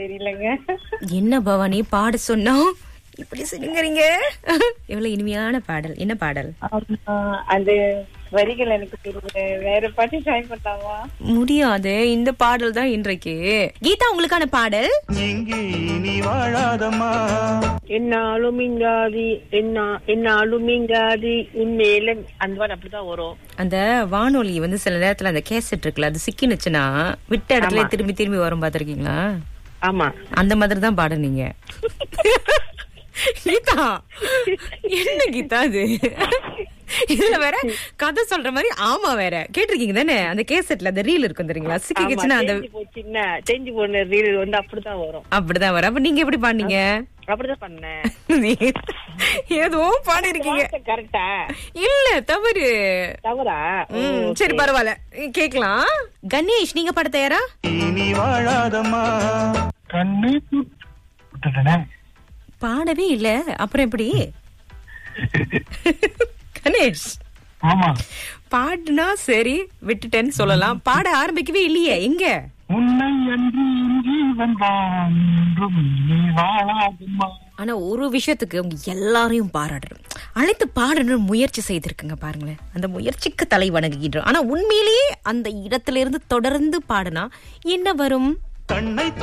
தெரியலங்க என்ன பவானி பாட சொன்னோம் இப்படி சினுங்கறீங்க எவ்வளவு இனிமையான பாடல் என்ன பாடல் ஆமா, அந்த வரிகள் எனக்கு தெரியல வேற பாட்டு ட்ரை பண்ணலாமா முடியாது இந்த பாடல் தான் இன்றைக்கு கீதா உங்களுக்கான பாடல் எங்கே நீ வாழாதம்மா என்னாலும் இங்காதி என்ன என்னாலும் இங்காதி உண்மையில அந்த மாதிரி அப்படிதான் வரும் அந்த வானொலி வந்து சில நேரத்துல அந்த கேசட் இருக்குல்ல அது சிக்கினுச்சுன்னா விட்ட இடத்துல திரும்பி திரும்பி வரும் பாத்திருக்கீங்களா ஆமா அந்த மாதிரி தான் பாடுனீங்க கீதா என்ன கீதா இது இதுல வேற கதை சொல்ற மாதிரி ஆமா வேற கேட்டிருக்கீங்க தானே அந்த கேசட்ல அந்த ரீல் இருக்கும் தெரியுங்களா சிக்கிச்சுன்னா அந்த தேஞ்சு போச்சுன்னா தேஞ்சு போன ரீல் வந்து அப்படிதான் வரும் அப்படிதான் வரும் அப்ப நீங்க எப்படி பாடுனீங்க அப்படிதான் பண்ணேன் ஏதோ பாடி இருக்கீங்க கரெக்டா இல்ல தவறு தவறா ம், சரி பரவாயில்ல கேக்கலாம் கணேஷ் நீங்க பாட தயாரா நீ வாழாதம்மா கண்ணு விட்டுட்டனே பாடவே இல்ல அப்புறம் எப்படி கணேஷ் ஆமா பாடுனா சரி விட்டுட்டேன்னு சொல்லலாம் பாட ஆரம்பிக்கவே இல்லையே எங்க உன்னை அன்றி ஜீவன் வாழ்ந்தும் நீ வாழாதுமா ஆனா ஒரு விஷயத்துக்கு உங்க எல்லாரையும் பாராட்டணும் அழைத்து பாடணும் முயற்சி செய்திருக்குங்க பாருங்களேன் அந்த முயற்சிக்கு தலை வணங்குகின்றோம் ஆனா உண்மையிலேயே அந்த இடத்துல இருந்து தொடர்ந்து பாடினா என்ன வரும் கண்ணை